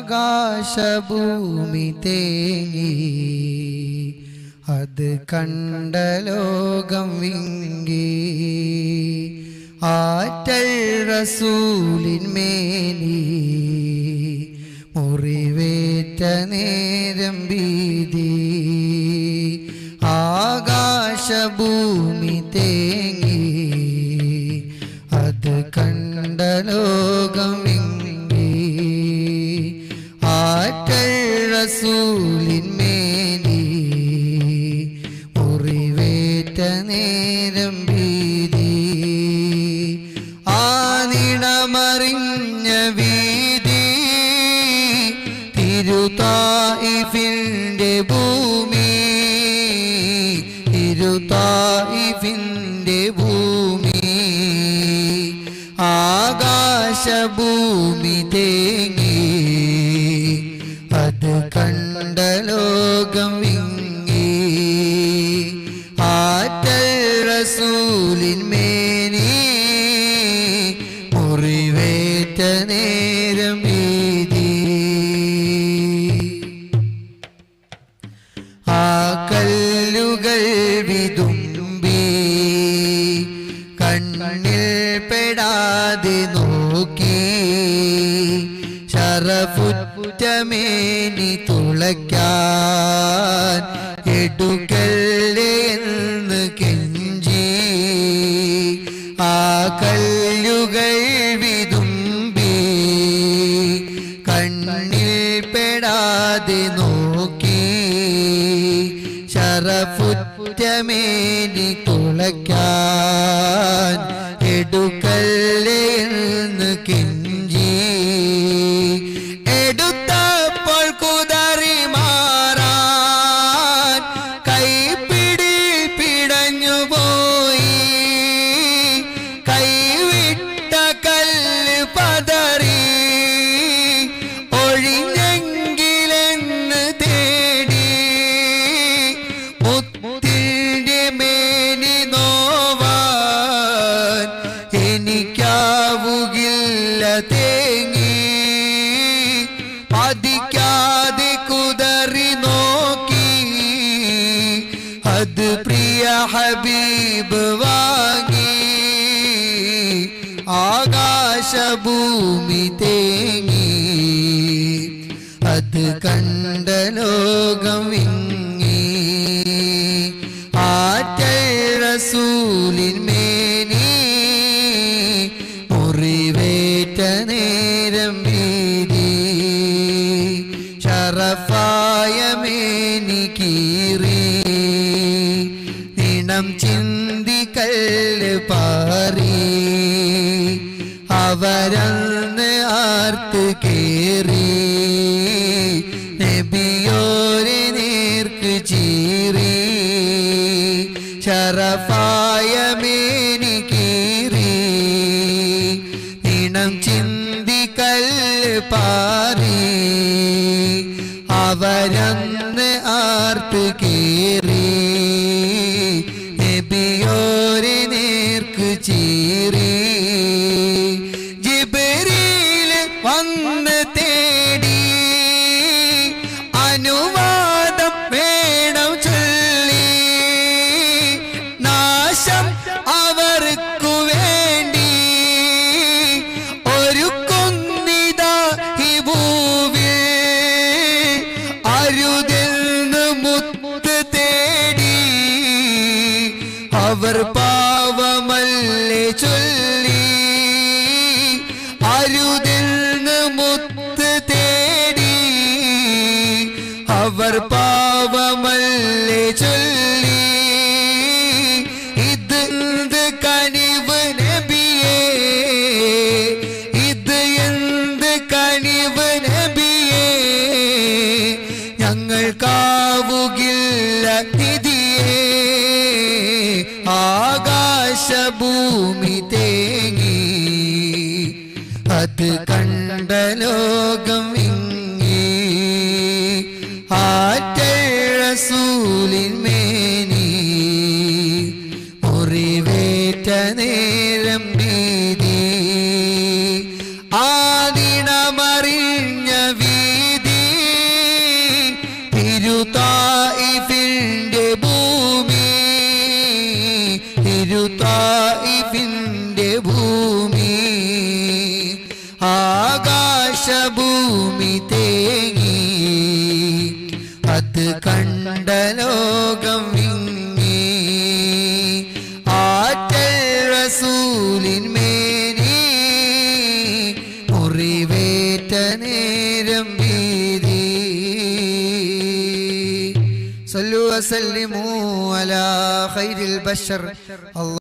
ആകാശഭൂമി തേങ്ങി അത് കണ്ട ലോകം വിങ്കി ആറ്റൽ റസൂലിന്മേനി മുറിവേറ്റ നേരം ഭീതി ആകാശഭൂമി തേങ്ങി അത് കണ്ട ലോകം വിങ്ങി ആറ്റൽ റസൂലിന്മേനി മുറിവേറ്റ നേരം ഭീതി ആനിടമറിഞ്ഞ വീതി തിരുതായിഫിൻ്റെ ഭൂമി തിരുതായിഫിൻ്റെ ഭൂമി ആകാശഭൂമി തേങ്ങി അത് കണ്ട ലോകം വിങ്ങി ആറ്റൽ റസൂലിന്മേനി മുറിവേറ്റ നേരം വീതി ആ കല്ലുകൾ വിതുമ്പി കണ്ണിൽ പെടാതെ നോക്കി ശറഫുറ്റമേനി തുളയ്ക്കാൻ എടുക്കല്ലേ എന്ന് കെഞ്ചി ആ കല്ലുകൾ വിതുമ്പി കണ്ണിൽ പെടാതെ നോക്കി ശറഫുറ്റമേനി തുളയ്ക്കാൻ എടുക്കല്ലേ എന്ന് കെഞ്ചി എടുത്തപ്പോൾ കുതറി മാറാൻ കൈപ്പിടി പിടഞ്ഞു പോയി കൈവിട്ട കല്ല് പതറി ഒഴിഞ്ഞെങ്കിലെന്ന് തേടി മുത്തിൻ്റെ മേനി നോവാൻ എനിക്കാവുകില്ല തേങ്ങി പതിക്കാതെ കുതറി നോക്കി അത് പ്രിയ ഹബീബ് വാങ്ങി ആകാശഭൂമി തേങ്ങി അത് കണ്ട ലോകം വിങ്ങി ആറ്റൽ റസൂലിന്മേനി മുറിവേറ്റ നേരം വീതി ഷറഫായ മേനി കീറി നിണം ചിന്തിക്കല്ല് പാറി അവരന്ന് ആർത്ത് കേറി നബിയോരെ നേർക്ക് ചീറി ശറഫായ മേനി കീറി നിണം ചിന്തിക്കല്ല് പാറി അവരന്ന് ആർത്ത് കേറി നബിയോരെ നേർക്ക് ചീറി ജിബരീൽ വന്ന് തേടി അനുവാദം വേണം ചൊല്ലി നാശം അവർക്കു വേണ്ടി ഒരു കൊന്നിത ഈ ഭൂവിൽ അരുതെന്ന് മുത്ത് തേടി അവർ പാവമല്ലേ ചൊല്ലി അരുതെന്ന് മുത്ത് തേടി അവർ പാവമല്ലേ ചൊല്ലി ഇത് എന്ത് കനിവ് നബിയേ ഇത് എന്ത് കനിവ് നബിയേ ഞങ്ങൾക്കാവുകില്ല നിധിയേ ആകാശഭൂമി തേങ്ങി അത് കണ്ട ലോകം വിങ്ങി ആറ്റൽ റസൂലിന്മേനി മുറിവേറ്റ നേരം ഭീതി ആദിണമറിഞ്ഞ വീതി തായിഫിന്റെ ഭൂമി ആകാശഭൂമി തേങ്ങി അത് കണ്ട ലോകം വിങ്ങി ആറ്റൽ റസൂലിൻ മേനി മുറിവേറ്റ നേരം വീതി صلوا وسلموا على خير البشر الله